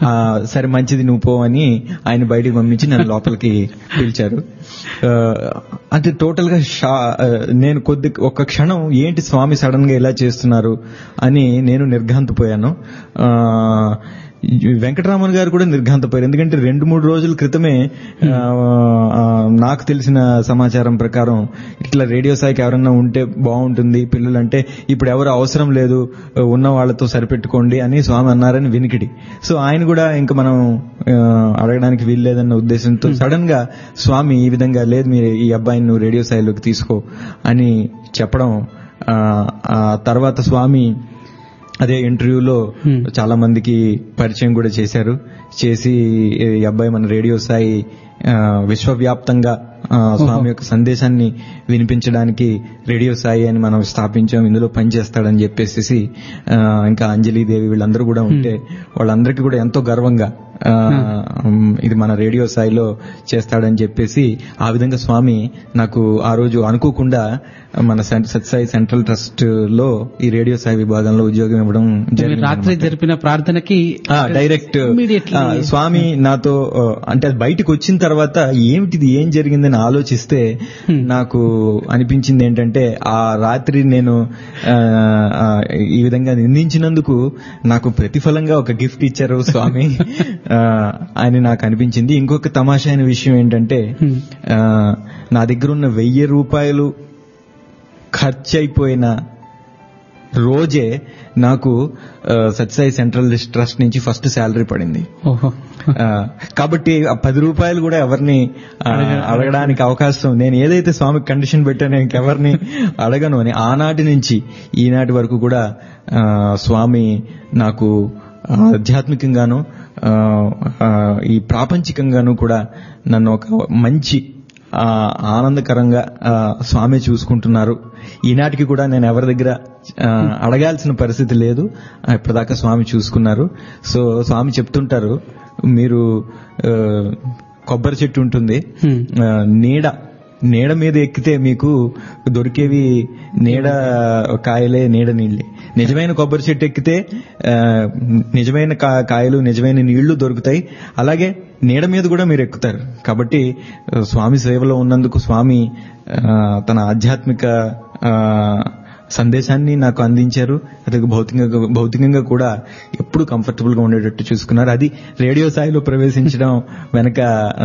ఆ, సరే మంచిది నువ్వు పో అని ఆయన బయటికి పంపించి నన్ను లోపలికి పిలిచారు ఆ, అంటే టోటల్ గా షా ఆ, నేను కొద్ది ఒక్క క్షణం ఏంటి స్వామి సడన్ గా ఇలా చేస్తున్నారు అని నేను నిర్ఘాంతపోయాను ఆ, ఈ వెంకటరామన్ గారు కూడా నిర్ఘాంతపోయారు ఎందుకంటే రెండు మూడు రోజుల క్రితమే ఆ, ఆ, నాకు తెలిసిన సమాచారం ప్రకారం ఇట్లా రేడియో స్థాయికి ఎవరన్నా ఉంటే బాగుంటుంది పిల్లలంటే ఇప్పుడు ఎవరు అవసరం లేదు ఉన్న వాళ్ళతో సరిపెట్టుకోండి అని స్వామి అన్నారని వినికిడి సో ఆయన కూడా ఇంకా మనం ఆ, అడగడానికి వీల్లేదన్న ఉద్దేశంతో సడన్ గా స్వామి ఈ విధంగా లేదు మీరు ఈ అబ్బాయిని నువ్వు రేడియో స్థాయిలోకి తీసుకో అని చెప్పడం ఆ, ఆ తర్వాత స్వామి అదే ఇంటర్వ్యూలో Hmm. చాలా మందికి పరిచయం కూడా చేశారు చేసి ఈ అబ్బాయి మన రేడియో స్థాయి ఆ, విశ్వవ్యాప్తంగా ఆ, స్వామి యొక్క సందేశాన్ని వినిపించడానికి రేడియో సాయి అని మనం స్థాపించాం ఇందులో పనిచేస్తాడని చెప్పేసి ఆ, ఇంకా అంజలి దేవి వీళ్ళందరూ కూడా ఉంటే వాళ్ళందరికీ కూడా ఎంతో గర్వంగా ఆ, ఉమ్, ఇది మన రేడియో స్థాయిలో చేస్తాడని చెప్పేసి ఆ విధంగా స్వామి నాకు ఆ రోజు అనుకోకుండా మన సెం- సత్సాయి సెంట్రల్ ట్రస్ట్ లో ఈ రేడియో సాయి విభాగంలో ఉద్యోగం ఇవ్వడం మీరు జరిగింది రాత్రి జరిపిన ప్రార్థనకి ఆ, డైరెక్ట్ Immediately- ఆ, స్వామి నాతో ఆ, అంటే అది బయటకు వచ్చిన తర్వాత ఏమిటిది ఏం జరిగిందని ఆలోచిస్తే నాకు అనిపించింది ఏంటంటే ఆ రాత్రి నేను ఆ, ఆ, ఈ విధంగా నిందించినందుకు నాకు ప్రతిఫలంగా ఒక గిఫ్ట్ ఇచ్చారు స్వామి ఆ, అని నాకు అనిపించింది ఇంకొక తమాషా అయిన విషయం ఏంటంటే Hmm. ఆ, నా దగ్గర ఉన్న వెయ్యి రూపాయలు ఖర్చు అయిపోయిన రోజే నాకు ఆ, సత్యసాయి సెంట్రల్ ట్రస్ట్ నుంచి ఫస్ట్ శాలరీ పడింది ఓహో ఆ, కాబట్టి ఆ పది రూపాయలు కూడా ఎవరిని ఆ, అడగడానికి అవకాశం నేను ఏదైతే స్వామికి కండిషన్ పెట్టానో ఇంకెవరిని అడగను అని ఆనాటి నుంచి ఈనాటి వరకు కూడా ఆ, స్వామి నాకు ఆధ్యాత్మికంగాను ఆ, ఆ, ఈ ప్రాపంచికంగాను కూడా నన్ను ఒక మంచి ఆ, ఆనందకరంగా ఆ, స్వామి చూసుకుంటున్నారు ఈనాటికి కూడా నేను ఎవరి దగ్గర ఆ, అడగాల్సిన పరిస్థితి లేదు ఆ, ఇప్పటిదాకా స్వామి చూసుకున్నారు సో స్వామి చెప్తుంటారు మీరు ఆ, కొబ్బరి చెట్టు ఉంటుంది Hmm. ఆ, నీడ నీడ మీద ఎక్కితే మీకు దొరికేవి నీడ కాయలే నీడ నీళ్ళే నిజమైన కొబ్బరి చెట్టు ఎక్కితే ఆ, నిజమైన కా- కాయలు నిజమైన నీళ్లు దొరుకుతాయి అలాగే నీడ మీద కూడా మీరు ఎక్కుతారు కాబట్టి ఆ, స్వామి సేవలో ఉన్నందుకు స్వామి ఆ, తన ఆధ్యాత్మిక ఆ, సందేశాన్ని నాకు అందించారు అదే భౌతికంగా భౌతికంగా కూడా ఎప్పుడు కంఫర్టబుల్ గా ఉండేటట్టు చూసుకున్నారు అది రేడియో స్థాయిలో ప్రవేశించడం వెనక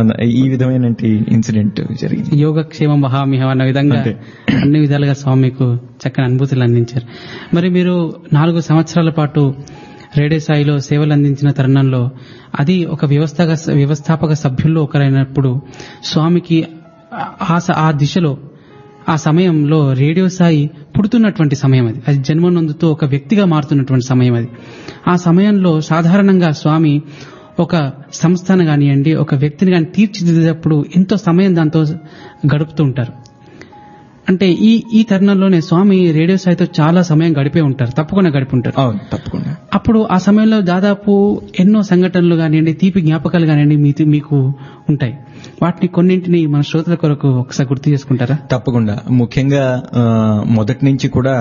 ఈ విధమైన ఇన్సిడెంట్ జరిగింది యోగక్షేమం మహామిహం అన్న విధంగా అంతే. అన్ని విధాలుగా స్వామి మీకు చక్కని అనుభూతులు అందించారు మరి మీరు నాలుగు సంవత్సరాల పాటు రేడియో స్థాయిలో సేవలు అందించిన తరుణంలో అది ఒక వ్యవస్థగా వ్యవస్థాపక సభ్యుల్లో ఒకరైనప్పుడు స్వామికి ఆ స- ఆ దిశలో ఆ సమయంలో రేడియో సాయి పుడుతున్నటువంటి సమయం అది అది జన్మనందుతో ఒక వ్యక్తిగా మారుతున్నటువంటి సమయం అది ఆ సమయంలో సాధారణంగా స్వామి ఒక సంస్థను కానివ్వండి ఒక వ్యక్తిని కానీ తీర్చిదిద్దేటప్పుడు ఎంతో సమయం దాంతో గడుపుతూ ఉంటారు అంటే ఈ ఈ తరుణంలోనే స్వామి రేడియో సాయితో చాలా సమయం గడిపే ఉంటారు తప్పకుండా గడిపి ఉంటారు అవును తప్పకుండా అప్పుడు ఆ సమయంలో దాదాపు ఎన్నో సంఘటనలు కానివ్వండి తీపి జ్ఞాపకాలు కానివ్వండి మీ- మీకు ఉంటాయి వాటిని కొన్నింటిని మన శ్రోతల కొరకు ఒకసారి గుర్తు చేసుకుంటారా తప్పకుండా ముఖ్యంగా ఆ, మొదటి నుంచి కూడా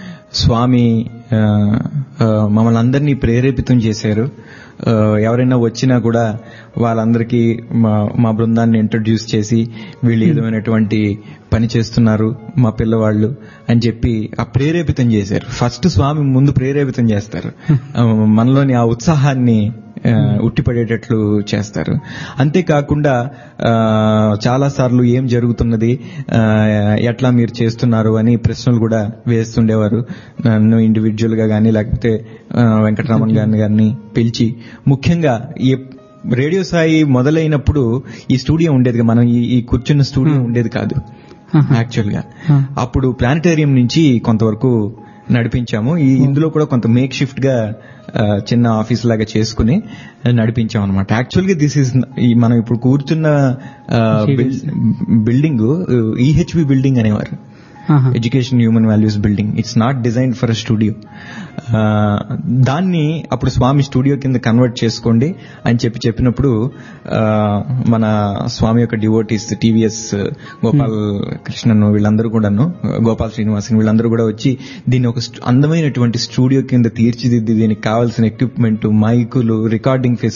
స్వామి ఆ, ఆ, మమ్మల్ని అందరినీ ప్రేరేపితం చేశారు ఆ, ఎవరైనా వచ్చినా కూడా వాళ్ళందరికీ మా మా బృందాన్ని ఇంట్రడ్యూస్ చేసి వీళ్ళు ఏ విధమైనటువంటి పని చేస్తున్నారు మా పిల్లవాళ్ళు అని చెప్పి ఆ ప్రేరేపితం చేశారు ఫస్ట్ స్వామి ముందు ప్రేరేపితం చేస్తారు ఆ, మనలోని ఆ ఉత్సాహాన్ని ఆ, ఉట్టిపడేటట్లు చేస్తారు అంతేకాకుండా చాలా సార్లు ఏం జరుగుతున్నది ఆ, ఎట్లా మీరు చేస్తున్నారు అని ప్రశ్నలు కూడా వేస్తుండేవారు నన్ను ఇండివిజువల్ గా కానీ లేకపోతే ఆ, వెంకటరామన్ గారిని గారిని పిలిచి ముఖ్యంగా ఎప్- రేడియో సాయి మొదలైనప్పుడు ఈ స్టూడియో ఉండేది కాదు. మనం ఈ- ఈ కూర్చున్న స్టూడియో ఉండేది కాదు యాక్చువల్ గా ఆ. అప్పుడు ప్లానిటేరియం నుంచి కొంతవరకు నడిపించాము ఈ ఇందులో కూడా కొంత మేక్ షిఫ్ట్ గా ఆ, చిన్న ఆఫీస్ లాగా చేసుకుని నడిపించాం అనమాట యాక్చువల్ గా దిస్ ఇస్ మనం ఇప్పుడు కూర్చున్న బిల్డింగ్ ఈహెచ్బి బిల్డింగ్ అనేవారు ఆహా. Education human values building it's not design for a studio దాన్ని అప్పుడు స్వామి స్టూడియో కింద కన్వర్ట్ చేసుకోండి అని చెప్పి చెప్పినప్పుడు ఆ, మన స్వామి యొక్క డివోటీస్ టీవీఎస్ గోపాల్ కృష్ణన్ వీళ్ళందరూ కూడాను గోపాల్ శ్రీనివాసన్ వీళ్ళందరూ కూడా వచ్చి దీన్ని ఒక స్ట్- అందమైనటువంటి స్టూడియో కింద తీర్చిదిద్ది దీనికి కావాల్సిన ఎక్విప్మెంట్ మైకులు రికార్డింగ్